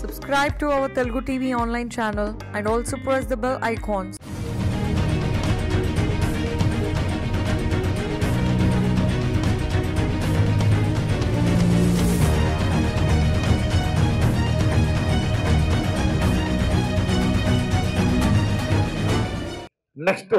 Subscribe to our Telugu TV online channel and also press the bell icons. Next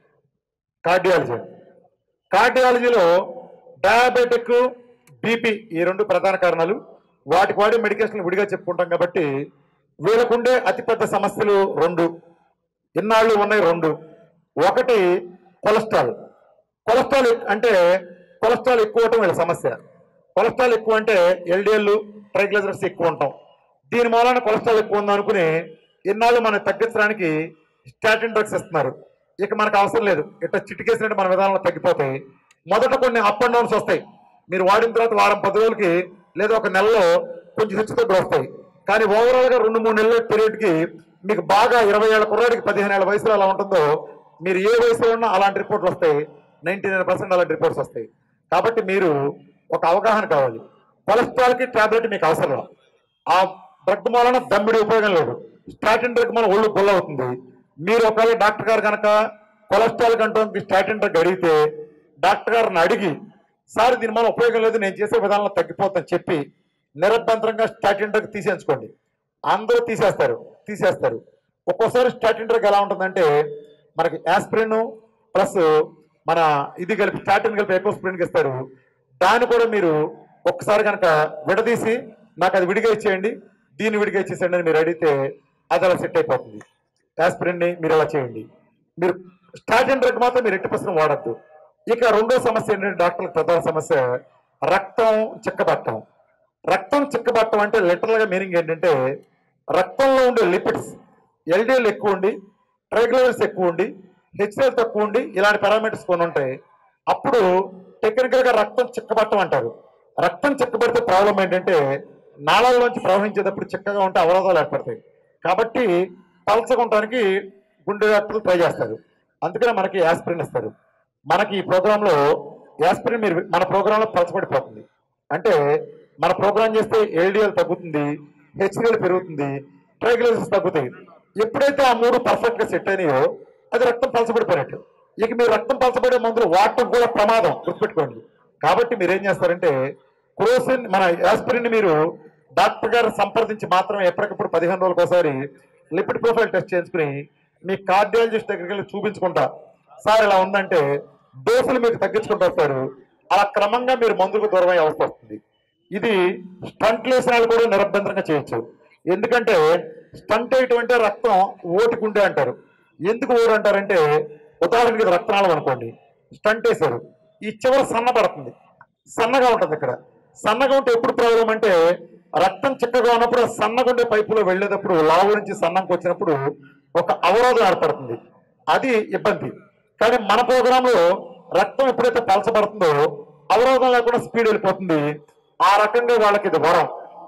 cardiology కార్డియాలజీలో diabetic BP ఈ రెండు ప్రధాన కారణాలు వాటికి వాడే మెడికేషన్ విడిగా చెప్పుకుంటాం కాబట్టి వీళ్ళకుండే అతిపెద్ద సమస్యలు రెండు ఇన్నాళ్ళు ఉన్నాయి రెండు ఒకటి కొలెస్ట్రాల్ కొలెస్ట్రాల్ ఎక్- అంటే కొలెస్ట్రాల్ ఎక్కువ అవటం వీళ్ళ సమస్య కొలెస్ట్రాల్ ఎక్కువ అంటే ఎల్డిఎల్ ట్రైగ్లిజరైడ్స్ ఎక్కువ ఉంటాం దీని మూలాన కొలెస్ట్రాల్ ఎక్కువ ఉంది అనుకుని ఇన్నాళ్ళు మనం తగ్గించడానికి స్టాటిన్ డ్రగ్స్ ఇస్తున్నారు ఇక మనకు అవసరం లేదు ఇట్లా చిటికేసినట్టు మన విధానంలో తగ్గిపోతాయి మొదట కొన్ని అప్ అండ్ డౌన్స్ వస్తాయి మీరు వాడిన తర్వాత వారం పది రోజులకి లేదా ఒక నెలలో కొంచెం హెచ్చు తగ్గులు వస్తాయి కానీ ఓవరాల్ గా రెండు మూడు నెలల పీరియడ్ కి మీకు బాగా ఇరవై ఏళ్ళ కుర్రాడికి పదిహేను ఏళ్ళ వయసులో ఎలా ఉంటుందో మీరు ఏ వయసులో ఉన్నా అలాంటి రిపోర్ట్లు వస్తాయి నైన్టీ నైన్ పర్సెంట్ అలాంటి రిపోర్ట్స్ వస్తాయి కాబట్టి మీరు ఒక అవగాహన కావాలి కొలెస్ట్రాల్ కి టాబ్లెట్ మీకు అవసరం లేదు. ఆ డ్రగ్ మూలన దమ్మిడి ఉపయోగం లేదు స్టాటిన్ డ్రగ్ మన ఒళ్ళు గుల్ల అవుతుంది మీరు ఒకవేళ డాక్టర్ గారు కనుక కొలెస్ట్రాల్ కంట్రోల్కి స్టాటిన్ డ్రగ్ అడిగితే డాక్టర్ గారిని అడిగి సార్ దీని మన ఉపయోగం లేదు నేను చేసే విధానంలో తగ్గిపోతాను చెప్పి నిరభ్యంతరంగా స్టాటిన్ డ్రగ్ తీసేయించుకోండి అందరూ తీసేస్తారు తీసేస్తారు ఒక్కోసారి స్టాటిన్ డ్రగ్ ఎలా ఉంటుందంటే మనకి యాస్ప్రిన్ ప్లస్ మన ఇది కలిపి స్టాటిన్ కలిపి ఎకోస్ప్రిన్ ఇస్తారు దాన్ని కూడా మీరు ఒక్కసారి కనుక విడదీసి నాకు అది విడిగా ఇచ్చేయండి దీన్ని విడిగా ఇచ్చేసేయండి అని మీరు అడిగితే అది అలా సెట్ అయిపోతుంది యాస్ప్రిన్ని మీరు అలా చేయండి మీరు స్టాటిన్ డ్రగ్ మాత్రం మీరు ఎట్టి పర్సెంట్ వాడద్దు ఇక రెండో సమస్య ఏంటంటే డాక్టర్ల ప్రధాన సమస్య రక్తం చిక్కబట్టం రక్తం చిక్కబట్టం అంటే లిటరల్ గా మీనింగ్ ఏంటంటే రక్తంలో ఉండే లిపిడ్స్ ఎల్డిఎల్ ఎక్కువ ఉండి ట్రైగ్లిజరైడ్స్ ఎక్కువ ఉండి హెచ్సిఎల్ తక్కువ ఉండి ఇలాంటి పారామీటర్స్ కొన్ని ఉంటాయి అప్పుడు టెక్నికల్ గా రక్తం చిక్కబట్టం అంటారు రక్తం చిక్కబడితే ప్రాబ్లం ఏంటంటే నాళాల్లోంచి ప్రవహించేటప్పుడు చిక్కగా ఉంటే అవరోధాలు ఏర్పడతాయి కాబట్టి పలచకుంటానికి గుండె డాక్టర్లు ట్రై చేస్తారు అందుకనే మనకి యాస్పిరిన్ ఇస్తారు మనకి ఈ ప్రోగ్రాంలో యాస్పిరిన్ మీరు మన ప్రోగ్రాంలో పలచబడిపోతుంది అంటే మన ప్రోగ్రాం చేస్తే ఎల్డిఎల్ తగ్గుతుంది హెచ్డిఎల్ పెరుగుతుంది ట్రైగ్లిజరైడ్స్ తగ్గుతాయి ఎప్పుడైతే ఆ మూడు పర్ఫెక్ట్ గా సెట్ అయినాయో అది రక్తం పలచబడిపోయినట్టు ఇక మీరు రక్తం పలచబడే మందులు వాడటం కూడా ప్రమాదం గుర్తుపెట్టుకోండి కాబట్టి మీరు ఏం చేస్తారంటే క్రోసిన్ మన యాస్పిరిన్ మీరు డాక్టర్ గారు సంప్రదించి మాత్రమే ఎప్పటికప్పుడు పదిహేను రోజులకు ఒకసారి లిపిడ్ ప్రొఫైల్ టెస్ట్ చేసుకుని మీ కార్డియాలజిస్ట్ దగ్గరికి వెళ్ళి చూపించుకుంటా సార్ ఇలా ఉందంటే డోసులు మీకు తగ్గించుకుంటూ వస్తారు అలా క్రమంగా మీరు మందుకు దూరం అయ్యే అవస్థ వస్తుంది ఇది స్టంట్ వేసిన వాళ్ళు కూడా నిరభ్యంతరంగా చేయొచ్చు ఎందుకంటే స్టంట్ వేయటం అంటే రక్తం ఓటుకుంటే అంటారు ఎందుకు ఓడు అంటారంటే ఉదాహరణకి ఇది రక్తనాళం అనుకోండి స్టంట్ వేశారు ఈ చివర సన్నపడుతుంది సన్నగా ఉంటుంది ఇక్కడ సన్నగా ఉంటే ఎప్పుడు ప్రాబ్లం అంటే రక్తం చిక్కగా ఉన్నప్పుడు ఆ సన్నగా ఉండే పైపులో వెళ్ళేటప్పుడు లావు నుంచి సన్నంకి వచ్చినప్పుడు ఒక అవరోధం ఏర్పడుతుంది అది ఇబ్బంది కానీ మన ప్రోగ్రాంలో రక్తం ఎప్పుడైతే పలచబడుతుందో అవరోధం లేకుండా స్పీడ్ వెళ్ళిపోతుంది ఆ రకంగా వాళ్ళకి ఇది వరం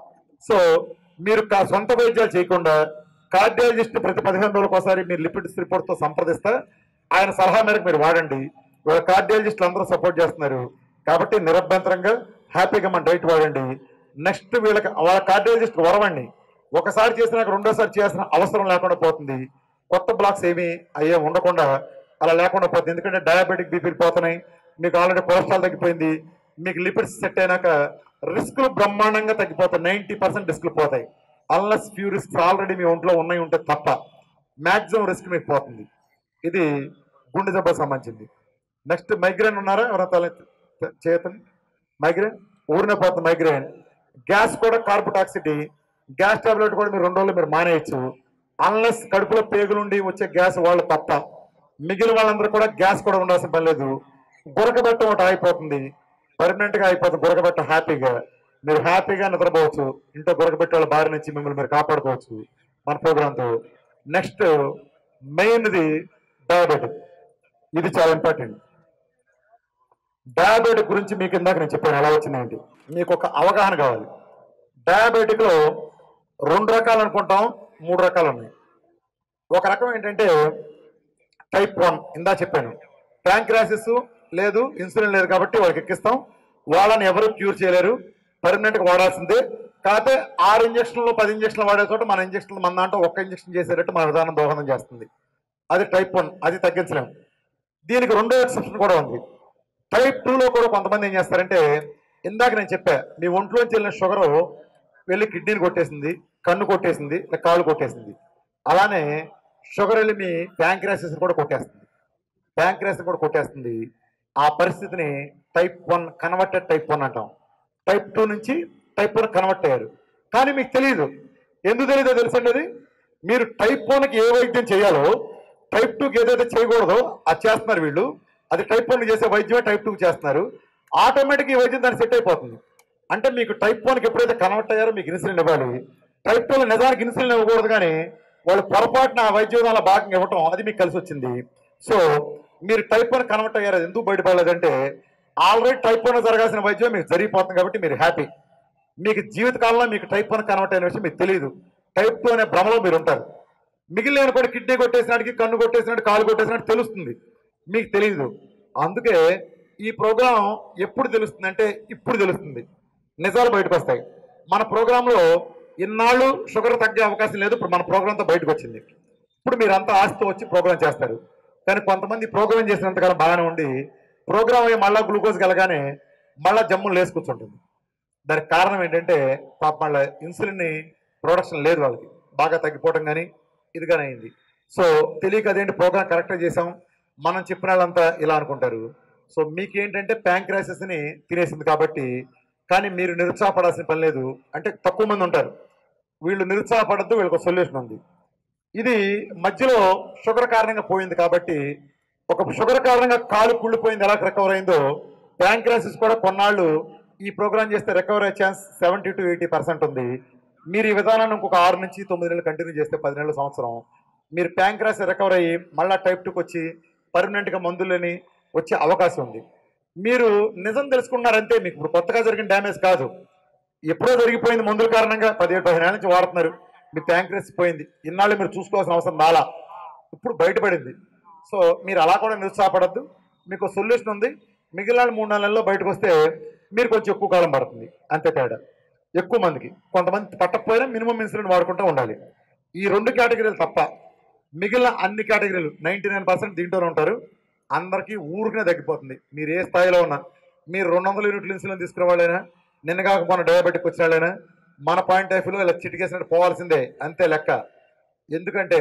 సో మీరు కా- సొంత వైద్యాలు చేయకుండా కార్డియాలజిస్ట్ ప్రతి పదిహేను రోజులకు ఒకసారి మీరు లిపిడ్స్ రిపోర్ట్ తో సంప్రదిస్తే ఆయన సలహా మేరకు మీరు వాడండి వాళ్ళ కార్డియాలజిస్టులు అందరూ సపోర్ట్ చేస్తున్నారు కాబట్టి నిరభ్యంతరంగా హ్యాపీగా మన డైట్ వాడండి నెక్స్ట్ వీళ్ళకి వాళ్ళ కార్డియాలజిస్ట్ వరవండి ఒకసారి చేసినాక రెండోసారి చేయాల్సిన అవసరం లేకుండా పోతుంది కొత్త బ్లాక్స్ ఏమి అయ్యే ఉండకుండా అలా లేకుండా పోతుంది ఎందుకంటే డయాబెటిక్ బీపీలు పోతున్నాయి మీకు ఆల్రెడీ కొలెస్ట్రాల్ తగ్గిపోయింది మీకు లిపిడ్స్ సెట్ అయినాక రిస్కులు బ్రహ్మాండంగా తగ్గిపోతాయి నైంటీ పర్సెంట్ రిస్కులు పోతాయి అన్లెస్ ఫ్యూ రిస్క్స్ ఆల్రెడీ మీ ఒంట్లో ఉన్నాయి ఉంటే తప్ప మాక్సిమం రిస్క్ మీకు పోతుంది ఇది గుండె జబ్బకు సంబంధించింది నెక్స్ట్ మైగ్రేన్ ఉన్నారా ఎవరైనా తల చేయతండి మైగ్రేన్ ఊరినే పోతుంది మైగ్రేన్ గ్యాస్ కూడా కార్బోటాక్సిటీ గ్యాస్ టాబ్లెట్ కూడా మీరు రెండు రోజులు మీరు మానేయచ్చు అన్లెస్ కడుపులో పేగులుండి వచ్చే గ్యాస్ వాళ్ళు తప్ప మిగిలిన వాళ్ళందరూ కూడా గ్యాస్ కూడా ఉండాల్సిన పని లేదు గురకబెట్ట ఒకటి అయిపోతుంది పర్మనెంట్ గా అయిపోతుంది గురకబెట్ట హ్యాపీగా మీరు హ్యాపీగా నిద్రపోవచ్చు ఇంట్లో గురకబెట్టే వాళ్ళ బారి నుంచి మిమ్మల్ని మీరు కాపాడుకోవచ్చు మన ప్రోగ్రామ్ తో నెక్స్ట్ మెయిన్ది డయాబెటిక్ ఇది చాలా ఇంపార్టెంట్ డయాబెటిక్ గురించి మీకు ఇందాక నేను చెప్పాను ఎలా వచ్చిందేంటి మీకు ఒక అవగాహన కావాలి డయాబెటిక్ లో రెండు రకాలు అనుకుంటాం మూడు రకాలు ఉన్నాయి ఒక రకం ఏంటంటే టైప్ వన్ ఇందా చెప్పాను ప్యాంక్రాసిస్ లేదు ఇన్సులిన్ లేదు కాబట్టి వాళ్ళకి ఎక్కిస్తాం వాళ్ళని ఎవరు క్యూర్ చేయలేరు పర్మనెంట్ గా వాడాల్సిందే కాకపోతే ఆరు ఇంజక్షన్లు పది ఇంజక్షన్లు వాడే చోట మన ఇంజక్షన్లు మన దాంట్లో ఒక్క ఇంజక్షన్ చేసేటట్టు మన విధానం దోహదం చేస్తుంది అది టైప్ వన్ అది తగ్గించలేము దీనికి రెండో ఎక్సెప్షన్ కూడా ఉంది టైప్ టూలో కూడా కొంతమంది ఏం చేస్తారంటే ఇందాక నేను చెప్పా మీ ఒంట్లోంచి వెళ్ళిన షుగర్ వెళ్ళి కిడ్నీని కొట్టేసింది కన్ను కొట్టేసింది లేదా కాళ్ళు కొట్టేసింది అలానే షుగర్ వెళ్ళి మీ ప్యాంక్రాసిస్ కూడా కొట్టేస్తుంది ప్యాంక్రాసిస్ కూడా కొట్టేస్తుంది ఆ పరిస్థితిని type one converted type one అంటాం టైప్ టూ నుంచి టైప్ వన్ కన్వర్ట్ అయ్యారు కానీ మీకు తెలియదు ఎందుకు తెలియదో తెలుసండి అది మీరు టైప్ వన్కి ఏ వైద్యం చేయాలో టైప్ టూకి ఏదైతే చేయకూడదో అది చేస్తున్నారు వీళ్ళు అది టైప్ వన్ చేసే వైద్యమే టైప్ టూకి చేస్తున్నారు ఆటోమేటిక్ ఈ వైద్యం దానికి సెట్ అయిపోతుంది అంటే మీకు టైప్ వన్కి ఎప్పుడైతే కన్వర్ట్ అయ్యారో మీకు ఇన్సులిన్ ఇవ్వాలి టైప్ టూలో నిజానికి ఇన్సులిన్ ఇవ్వకూడదు కానీ వాళ్ళు పొరపాటున ఆ వైద్య విధానంలో భాగంగా ఇవ్వటం అది మీకు కలిసి వచ్చింది సో మీరు టైప్ వన్ కన్వర్ట్ అయ్యారు అది ఎందుకు బయటపడలేదంటే ఆల్రెడీ టైప్ వన్ జరగాల్సిన వైద్యం మీకు జరిగిపోతుంది కాబట్టి మీరు హ్యాపీ మీకు జీవితకాలంలో మీకు టైప్ వన్ కన్వర్ట్ అయిన విషయం మీకు తెలియదు టైప్ టూ అనే భ్రమలో మీరు ఉంటారు మిగిలిన కూడా కిడ్నీ కొట్టేసినాడికి కన్ను కొట్టేసినట్టు కాలు కొట్టేసినట్టు తెలుస్తుంది మీకు తెలియదు అందుకే ఈ ప్రోగ్రాం ఎప్పుడు తెలుస్తుంది అంటే ఇప్పుడు తెలుస్తుంది నిజాలు బయటకు వస్తాయి మన ప్రోగ్రాంలో ఇన్నాళ్ళు షుగర్ తగ్గే అవకాశం లేదు ఇప్పుడు మన ప్రోగ్రాంతో బయటకు వచ్చింది ఇప్పుడు మీరు అంతా ఆస్తి వచ్చి ప్రోగ్రాం చేస్తారు కానీ కొంతమంది ప్రోగ్రామ్ చేసినంతకాలం బాగానే ఉండి ప్రోగ్రామ్ అయ్యి మళ్ళా గ్లూకోజ్ కలగానే మళ్ళా జమ్ములు లేసి కూర్చుంటుంది దానికి కారణం ఏంటంటే పాప మళ్ళీ ఇన్సులిన్ ప్రొడక్షన్ లేదు వాళ్ళకి బాగా తగ్గిపోవడం కానీ ఇది కానీ అయింది సో తెలియక అదేంటి ప్రోగ్రామ్ కరెక్ట్గా చేసాం మనం చెప్పిన వాళ్ళంతా ఇలా అనుకుంటారు సో మీకేంటంటే ప్యాంక్రాసిస్ని తినేసింది కాబట్టి కానీ మీరు నిరుత్సాహపడాల్సిన పని లేదు అంటే తక్కువ మంది ఉంటారు వీళ్ళు నిరుత్సాహపడద్దు వీళ్ళకి ఒక సొల్యూషన్ ఉంది ఇది మధ్యలో షుగర్ కారణంగా పోయింది కాబట్టి ఒక షుగర్ కారణంగా కాలు కుళ్ళిపోయింది ఎలా రికవర్ అయిందో ప్యాంక్రాసిస్ కూడా కొన్నాళ్ళు ఈ ప్రోగ్రామ్ చేస్తే రికవర్ అయ్యే chance seventy to eighty percent ఉంది మీరు ఈ విధానాన్ని ఇంకొక ఆరు నుంచి తొమ్మిది నెలలు కంటిన్యూ చేస్తే పది నెలల సంవత్సరం మీరు ప్యాంక్రాస్ రికవర్ అయ్యి మళ్ళీ టైప్ టూకి వచ్చి పర్మనెంట్గా మందులని వచ్చే అవకాశం ఉంది మీరు నిజం తెలుసుకున్నారంటే మీకు ఇప్పుడు కొత్తగా జరిగిన డ్యామేజ్ కాదు ఎప్పుడో జరిగిపోయింది మందుల కారణంగా పదిహేడు పదిహేను ఏళ్ళ నుంచి వాడుతున్నారు మీ ప్యాంక్రెస్ పోయింది ఇన్నాళ్ళు మీరు చూసుకోవాల్సిన అవసరం రాలా ఇప్పుడు బయటపడింది సో మీరు అలా కూడా నిరుత్సాహపడద్దు మీకు సొల్యూషన్ ఉంది మిగిలిన మూడు నాలుగు నెలల్లో బయటకు వస్తే మీరు కొంచెం ఎక్కువ కాలం పడుతుంది అంతే తేడా ఎక్కువ మందికి కొంతమంది పట్టకపోయినా మినిమం ఇన్సులిన్ వాడుకుంటూ ఉండాలి ఈ రెండు కేటగిరీలు తప్ప మిగిలిన అన్ని కేటగిరీలు నైంటీ నైన్ పర్సెంట్ దీంట్లోనే ఉంటారు అందరికీ ఊరికనే తగ్గిపోతుంది మీరు ఏ స్థాయిలో ఉన్నా మీరు రెండు వందల యూనిట్లు ఇన్సులిన్ తీసుకునే వాళ్ళైనా నిన్న కాకపోయినా డయాబెటిక్ వచ్చిన వాళ్ళైనా మన పాయింట్ ఆఫ్ వ్యూలో ఇలా చిటికేసినట్టు పోవాల్సిందే అంతే లెక్క ఎందుకంటే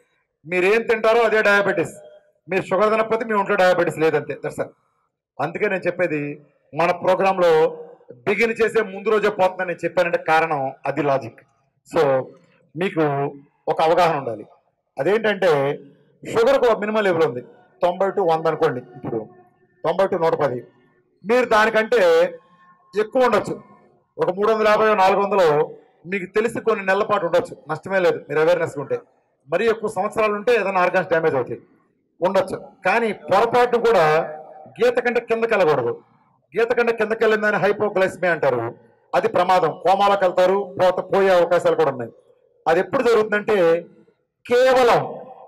మీరేం తింటారో అదే డయాబెటీస్ మీరు షుగర్ తినకపోతే మీ ఒంట్లో డయాబెటీస్ లేదంతే దట్స్ అందుకే నేను చెప్పేది మన ప్రోగ్రాంలో బిగిన్ చేసే ముందు రోజే పోతుందని నేను చెప్పానంటే కారణం అది లాజిక్ సో మీకు ఒక అవగాహన ఉండాలి అదేంటంటే షుగర్కు ఒక మినిమం లెవెల్ ఉంది తొంభై టు వంద అనుకోండి ఇప్పుడు తొంభై టు నూట పది మీరు దానికంటే ఎక్కువ ఉండొచ్చు ఒక మూడు వందల యాభై నాలుగు వందలు మీకు తెలిసి కొన్ని నెలల పాటు ఉండొచ్చు నష్టమే లేదు మీరు అవేర్నెస్ ఉంటే మరీ ఎక్కువ సంవత్సరాలు ఉంటే ఏదైనా ఆర్గాన్స్ డ్యామేజ్ అవుతాయి ఉండొచ్చు కానీ పొరపాటు కూడా గీత కంటే కిందకి వెళ్ళకూడదు గీత కంటే కిందకి వెళ్ళిందని హైపోగ్లైస్మి అంటారు అది ప్రమాదం కోమాలకు వెళ్తారు పోత పోయే అవకాశాలు కూడా ఉన్నాయి అది ఎప్పుడు జరుగుతుందంటే కేవలం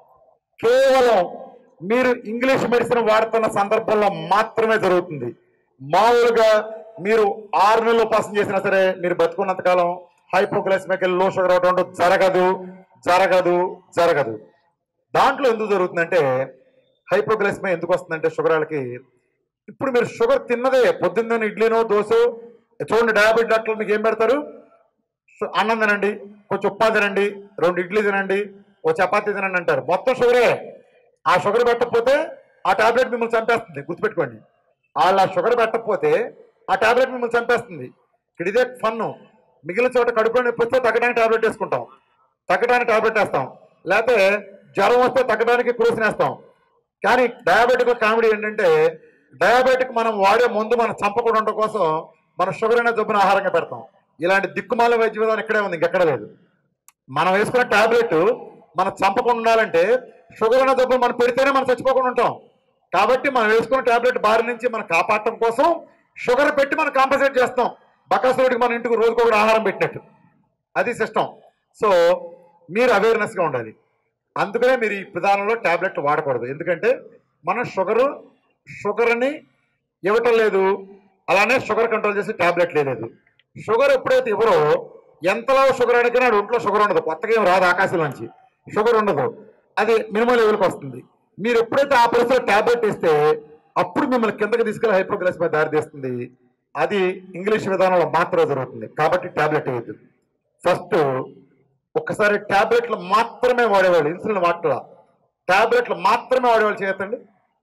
కేవలం మీరు ఇంగ్లీష్ మెడిసిన్ వాడుతున్న సందర్భంలో మాత్రమే జరుగుతుంది మామూలుగా మీరు ఆరు నెలలు ఉపాసన చేసినా సరే మీరు బతుకున్నంతకాలం హైపోగ్లైస్మిక్ లో షుగర్ అవడం జరగదు జరగదు జరగదు దాంట్లో ఎందుకు జరుగుతుందంటే హైపోగ్లైస్మా ఎందుకు వస్తుందంటే షుగర్ వాళ్ళకి ఇప్పుడు మీరు షుగర్ తిన్నదే పొద్దున్న ఇడ్లీనో దోశ చూడండి డయాబెటిక్ డాక్టర్లు మీకు ఏం పెడతారు సో అన్నం తినండి కొంచెం ఉప్పా తినండి రెండు ఇడ్లీ తినండి ఓ చపాతీ తినండి అంటారు మొత్తం షుగరే ఆ షుగర్ పెట్టకపోతే ఆ టాబ్లెట్ మిమ్మల్ని చంపేస్తుంది గుర్తుపెట్టుకోండి వాళ్ళు ఆ షుగర్ పెట్టకపోతే ఆ టాబ్లెట్ మిమ్మల్ని చంపేస్తుంది ఇక్కడ ఇదే ఫన్ను మిగిలిన చోట కడుపులో నొప్పి వస్తే తగ్గడానికి టాబ్లెట్ వేసుకుంటాం తగ్గడానికి టాబ్లెట్ వేస్తాం లేకపోతే జ్వరం వస్తే తగ్గడానికి క్రూసిన్ వేస్తాం కానీ డయాబెటిక్ కామెడీ ఏంటంటే డయాబెటిక్ మనం వాడే ముందు మనం చంపకుండా ఉండడం కోసం మనం షుగర్ అనే జబ్బును ఆహారంగా పెడతాం ఇలాంటి దిక్కుమాల వైద్య విధానం ఇక్కడే ఉంది ఇంకెక్కడ లేదు మనం వేసుకున్న టాబ్లెట్ మనం చంపకుండా ఉండాలంటే షుగర్ అనే జబ్బు మనం పెడితేనే మనం చచ్చిపోకుండా ఉంటాం కాబట్టి మనం వేసుకున్న టాబ్లెట్ బారి నుంచి మనం కాపాడటం కోసం షుగర్ పెట్టి మనం కాంపన్సేట్ చేస్తాం బకాసుడికి మన ఇంటికి రోజుకొకటి ఆహారం పెట్టినట్టు అది సిస్టమ్ సో మీరు అవేర్నెస్గా ఉండాలి అందుకనే మీరు ఈ విధానంలో టాబ్లెట్ వాడకూడదు ఎందుకంటే మనం షుగరు షుగర్ని ఇవ్వటం లేదు అలానే షుగర్ కంట్రోల్ చేసే టాబ్లెట్ లేదు షుగర్ ఎప్పుడైతే ఇవ్వరో ఎంతలో షుగర్ అడిగినా ఒంట్లో షుగర్ ఉండదు కొత్తగా ఏం రాదు ఆకాశం నుంచి షుగర్ ఉండదు అది మినిమం లెవెల్కి వస్తుంది మీరు ఎప్పుడైతే ఆ పరిస్థితిలో ట్యాబ్లెట్ ఇస్తే అప్పుడు మిమ్మల్ని కిందకి తీసుకెళ్లి హైపోగ్లైసిమా దారి తీస్తుంది అది ఇంగ్లీష్ విధానంలో మాత్రమే జరుగుతుంది కాబట్టి ట్యాబ్లెట్ వేయద్దు ఫస్ట్ ఒక్కసారి ట్యాబ్లెట్లు మాత్రమే వాడేవాళ్ళు ఇన్సులిన్ వాటల ట్యాబ్లెట్లు మాత్రమే వాడేవాళ్ళు చేయొద్దండి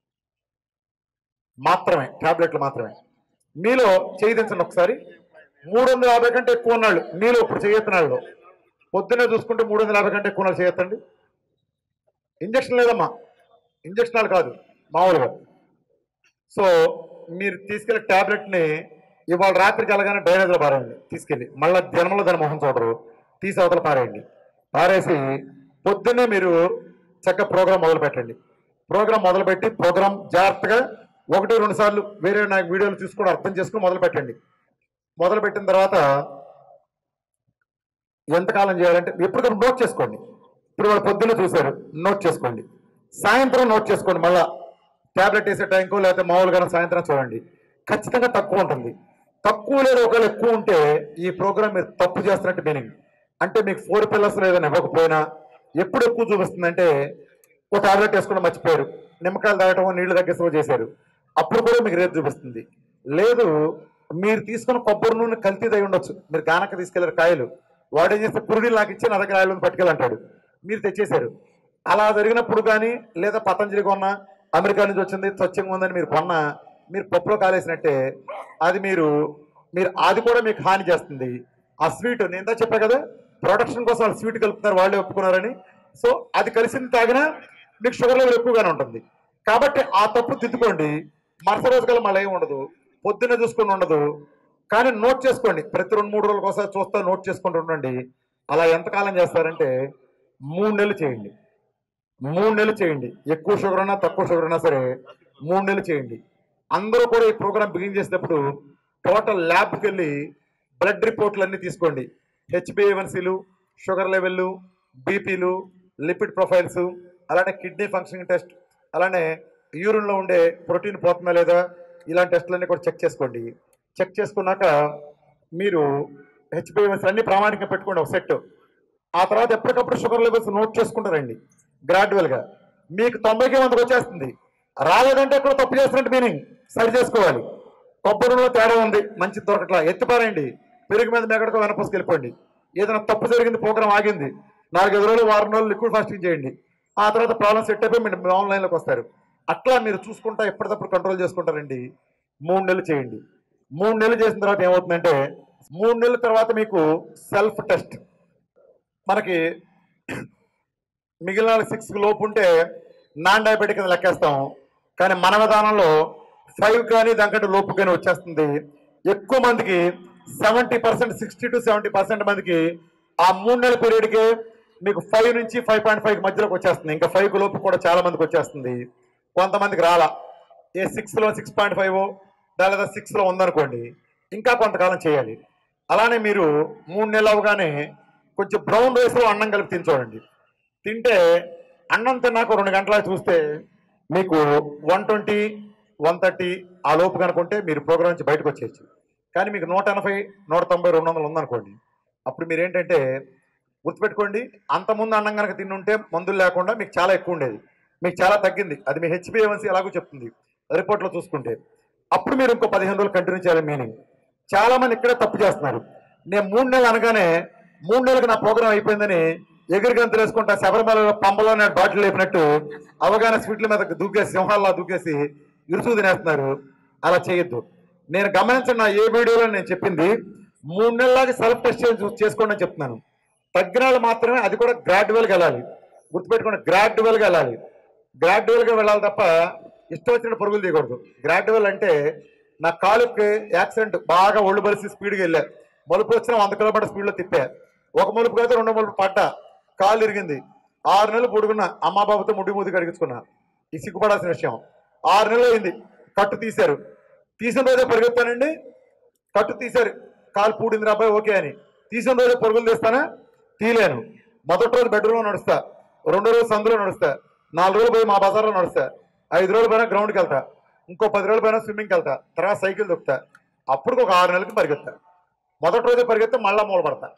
మాత్రమే ట్యాబ్లెట్లు మాత్రమే మీలో చేయించండి ఒకసారి మూడు వందల యాభై కంటే ఎక్కువ ఉన్నాళ్ళు మీలో ఇప్పుడు చేయొత్తున్నాళ్ళు పొద్దున్నే చూసుకుంటే మూడు వందల యాభై కంటే ఎక్కువ ఉన్నాళ్ళు చేయొత్తండి ఇంజక్షన్ లేదమ్మా ఇంజక్షనాలు కాదు మామూలుగా సో మీరు తీసుకెళ్లి ట్యాబ్లెట్ని ఇవాళ రాత్రికి వెళ్ళగానే డ్రైనేజ్లో పారేయండి తీసుకెళ్ళి మళ్ళీ జన్మలో దాని మొహం చూడరు తీసి అవతల పారేయండి పారేసి పొద్దున్నే మీరు చక్కగా ప్రోగ్రామ్ మొదలు పెట్టండి ప్రోగ్రామ్ మొదలుపెట్టి ప్రోగ్రామ్ జాగ్రత్తగా ఒకటి రెండు సార్లు వేరే నాకు వీడియోలు చూసుకొని అర్థం చేసుకుని మొదలు పెట్టండి మొదలు పెట్టిన తర్వాత ఎంతకాలం చేయాలంటే ఎప్పటికప్పుడు నోట్ చేసుకోండి ఇప్పుడు వాళ్ళు పొద్దున్న చూశారు నోట్ చేసుకోండి సాయంత్రం నోట్ చేసుకోండి మళ్ళా ట్యాబ్లెట్ వేసే టైంకో లేకపోతే మామూలుగా సాయంత్రం చూడండి ఖచ్చితంగా తక్కువ ఉంటుంది తక్కువ లేదా ఒకవేళ ఎక్కువ ఉంటే ఈ ప్రోగ్రామ్ మీరు తప్పు చేస్తున్నట్టు మీనింగ్ అంటే మీకు ఫోర్ పిల్లర్స్ లేదని ఇవ్వకపోయినా ఎప్పుడు ఎక్కువ చూపిస్తుందంటే ఒక టాబ్లెట్ వేసుకుని మర్చిపోయారు నిమ్మకాయలు తాగటం నీళ్లు తగ్గించడం చేశారు అప్పుడు కూడా మీకు రేపు చూపిస్తుంది లేదు మీరు తీసుకున్న కొబ్బరి నూనె కల్తీది అయి ఉండొచ్చు మీరు గానక తీసుకెళ్లారు కాయలు వాడు ఏం చేస్తే పురుడిని నాకు ఇచ్చి నా దగ్గర ఆయిల్ ఉంది పట్టుకెళ్ళంటాడు మీరు తెచ్చేశారు అలా జరిగినప్పుడు కానీ లేదా పతంజలి కొన్న అమెరికా నుంచి వచ్చింది స్వచ్ఛంగా ఉందని మీరు కొన్న మీరు పప్పులో కాలేసినట్టే అది మీరు మీరు అది కూడా మీకు హాని చేస్తుంది ఆ స్వీట్ నేను ఇందా చెప్పా కదా ప్రొడక్షన్ కోసం వాళ్ళు స్వీట్ కలుపుతున్నారు వాళ్ళే ఒప్పుకున్నారని సో అది కలిసింది తాగినా మీకు షుగర్ లెవెల్ ఎక్కువగానే ఉంటుంది కాబట్టి ఆ తప్పు దిద్దుకోండి మరుసటి రోజు కల్లా మళ్ళీ ఏమి ఉండదు పొద్దున్నే చూసుకొని ఉండదు కానీ నోట్ చేసుకోండి ప్రతి రెండు మూడు రోజులకు ఒకసారి చూస్తా నోట్ చేసుకుంటూ ఉండండి అలా ఎంతకాలం చేస్తారంటే మూడు నెలలు చేయండి మూడు నెలలు చేయండి ఎక్కువ షుగర్ ఉన్నా తక్కువ షుగర్ ఉన్నా సరే మూడు నెలలు చేయండి అందరూ కూడా ఈ ప్రోగ్రామ్ బిగిన్ చేసేటప్పుడు టోటల్ ల్యాబ్కి వెళ్ళి బ్లడ్ రిపోర్ట్లు అన్నీ తీసుకోండి హెచ్బిఏవన్సీలు షుగర్ లెవెల్లు బీపీలు లిపిడ్ ప్రొఫైల్స్ అలానే కిడ్నీ ఫంక్షనింగ్ టెస్ట్ అలానే యూరిన్లో ఉండే ప్రోటీన్ పోతుందా లేదా ఇలాంటి టెస్టులన్నీ కూడా చెక్ చేసుకోండి చెక్ చేసుకున్నాక మీరు హెచ్బిఏవన్సీ అన్ని ప్రామాణికంగా పెట్టుకోండి ఒక సెట్ ఆ తర్వాత ఎప్పటికప్పుడు షుగర్ లెవెల్స్ నోట్ చేసుకుంటారండి గ్రాడ్యువల్గా మీకు తొంభైకి వందకు వచ్చేస్తుంది రాలేదంటే ఇక్కడ తప్పు చేస్తున్నట్టు మీనింగ్ సరి చేసుకోవాలి కొబ్బరిలో తేడా ఉంది మంచి దొరకట్లా ఎత్తిపారండి పెరుగు మీద మెగడకు వెనపోసుకు వెళ్ళిపోండి ఏదైనా తప్పు జరిగింది ప్రోగ్రామ్ ఆగింది నాలుగైదు రోజులు వారం రోజులు లిక్విడ్ ఫాస్టింగ్ చేయండి ఆ తర్వాత ప్రాబ్లమ్ సెట్ అయిపోయి మీరు ఆన్లైన్లోకి వస్తారు అట్లా మీరు చూసుకుంటా ఎప్పటికప్పుడు కంట్రోల్ చేసుకుంటారండి మూడు నెలలు చేయండి మూడు నెలలు చేసిన తర్వాత ఏమవుతుందంటే మూడు నెలల తర్వాత మీకు సెల్ఫ్ టెస్ట్ మనకి మిగిలిన సిక్స్ లోపు ఉంటే నాన్ డయాబెటిక్ కింద లెక్కేస్తాం కానీ మన విధానంలో ఫైవ్ కానీ దానికంటే లోపు కానీ వచ్చేస్తుంది ఎక్కువ మందికి seventy percent sixty to seventy percent మందికి ఆ మూడు నెలల పీరియడ్కి మీకు ఫైవ్ నుంచి ఫైవ్ పాయింట్ ఫైవ్ మధ్యలోకి వచ్చేస్తుంది ఇంకా ఫైవ్ లోపు కూడా చాలా మందికి వచ్చేస్తుంది కొంతమందికి రాలా ఏ సిక్స్లో సిక్స్ పాయింట్ ఫైవ్ లేదా సిక్స్లో ఉందనుకోండి ఇంకా కొంతకాలం చేయాలి అలానే మీరు మూడు నెలలు అవగానే కొంచెం బ్రౌన్ రైస్లో అన్నం కలిపి తిని చూడండి తింటే అన్నం తిన్నాక రెండు గంటల చూస్తే మీకు వన్ ట్వంటీ వన్ థర్టీ ఆ లోపు కనుకుంటే మీరు ప్రోగ్రామ్ నుంచి బయటకు వచ్చేయచ్చు కానీ మీకు నూట ఎనభై నూట తొంభై రెండు వందలు ఉందనుకోండి అప్పుడు మీరు ఏంటంటే గుర్తుపెట్టుకోండి అంతకుముందు అన్నం కనుక తిన్నుంటే మందులు లేకుండా మీకు చాలా ఎక్కువ ఉండేది మీకు చాలా తగ్గింది అది మీ హెచ్బిఎంసీ ఎలాగో చెప్తుంది రిపోర్ట్లో చూసుకుంటే అప్పుడు మీరు ఇంకో పదిహేను రోజులు కంటిన్యూ చేయాలి మీనింగ్ చాలా మంది ఇక్కడే తప్పు చేస్తున్నారు నేను మూడు నెలలు అనగానే మూడు నెలలకు నా ప్రోగ్రామ్ అయిపోయిందని ఎగిరి గంతులు వేసుకుంటా శబరిమలలో పంబలో నేను బాటిల్ లేపినట్టు అవగాహన స్వీట్ల మీద దూకేసి సింహాల్లో దూకేసి ఇరుసు తినేస్తున్నారు అలా చేయొద్దు నేను గమనించిన నా ఏ వీడియోలో నేను చెప్పింది మూడు నెలలకి సెల్ఫ్ టెస్ట్ చేసుకోండి అని చెప్తున్నాను తగ్గిన వాళ్ళు మాత్రమే అది కూడా గ్రాడ్యువల్గా వెళ్ళాలి గుర్తుపెట్టుకోండి గ్రాడ్యువల్గా వెళ్ళాలి గ్రాడ్యువల్గా వెళ్ళాలి తప్ప ఇష్టం వచ్చిన పరుగులు తీయకూడదు గ్రాడ్యువల్ అంటే నా కాలుకి యాక్సిడెంట్ బాగా ఒళ్ళు బలిసి స్పీడ్గా వెళ్ళా మలుపు వచ్చిన వంద కిలోమీటర్ స్పీడ్లో తిప్పా ఒక మలుపు కాదు రెండు మలుపు పడ్డా కాలు ఇరిగింది ఆరు నెలలు పొడుగున్నా అమ్మా బాబుతో ముడి మూది కడిగించుకున్నా ఈ సిగ్గుపడాల్సిన విషయం ఆరు నెలలు అయింది కట్టు తీశారు తీసిన రోజే పరిగెత్తానండి కట్టు తీశారు కాలు పూడింది రా అబ్బాయి ఓకే అని తీసిన రోజు పరుగులు తీస్తానా తీలేను మొదటి రోజు బెడ్రూమ్లో నడుస్తా రెండో రోజు సందులో నడుస్తా నాలుగు రోజులు పోయి మా బజార్లో నడుస్తా ఐదు రోజులు పోయినా గ్రౌండ్కి వెళ్తా ఇంకో పది రోజులు పోయినా స్విమ్మింగ్కి వెళ్తా తర్వాత సైకిల్ దొక్కుతా అప్పుడు ఒక ఆరు నెలలకి పరిగెత్తా మొదటి రోజే పరిగెత్తే మళ్ళా మూల పడతా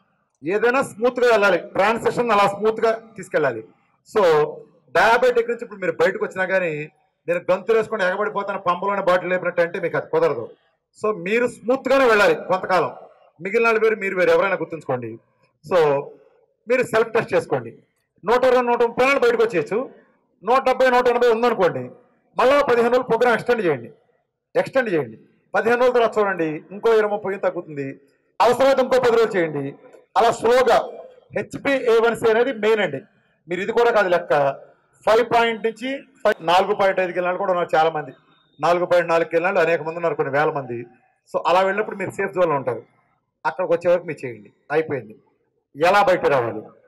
ఏదైనా స్మూత్ గా వెళ్ళాలి ట్రాన్సాక్షన్ అలా స్మూత్ గా తీసుకెళ్ళాలి సో డయాబెటిక్ నుంచి ఇప్పుడు మీరు బయటకు వచ్చినా కానీ నేను గంతులు వేసుకొని ఎగబడిపోతాను పంపలోనే బాటిల్ లేపినట్టు అంటే మీకు అది కుదరదు సో మీరు స్మూత్ గానే వెళ్ళాలి కొంతకాలం మిగిలిన వాళ్ళు వేరు మీరు వేరు ఎవరైనా గుర్తుంచుకోండి సో మీరు సెల్ఫ్ టెస్ట్ చేసుకోండి నూట ఇరవై నూట ముప్పై నాలుగు బయటకు వచ్చేయచ్చు నూట డెబ్బై నూట ఎనభై ఉందనుకోండి మళ్ళీ పదిహేను రోజులు ప్రోగ్రామ్ ఎక్స్టెండ్ చేయండి ఎక్స్టెండ్ చేయండి పదిహేను రోజుల తర్వాత చూడండి ఇంకో ఇరవై ముప్పై తగ్గుతుంది అవసరమైతే ఇంకో పది రోజులు చేయండి అలా స్లోగా హెచ్పి ఏవన్సీ అనేది మెయిన్ అండి మీరు ఇది కూడా కాదు లెక్క ఫైవ్ పాయింట్ నుంచి ఫైవ్ నాలుగు పాయింట్ ఐదుకి వెళ్ళిన వాళ్ళు కూడా ఉన్నారు చాలా మంది నాలుగు పాయింట్ నాలుగుకి వెళ్ళిన వాళ్ళు అనేక మంది ఉన్నారు కొన్ని వేల మంది సో అలా వెళ్ళినప్పుడు మీరు సేఫ్ జోన్లో ఉంటారు అక్కడికి వచ్చే వరకు మీరు చేయండి అయిపోయింది ఎలా బయట రావాలి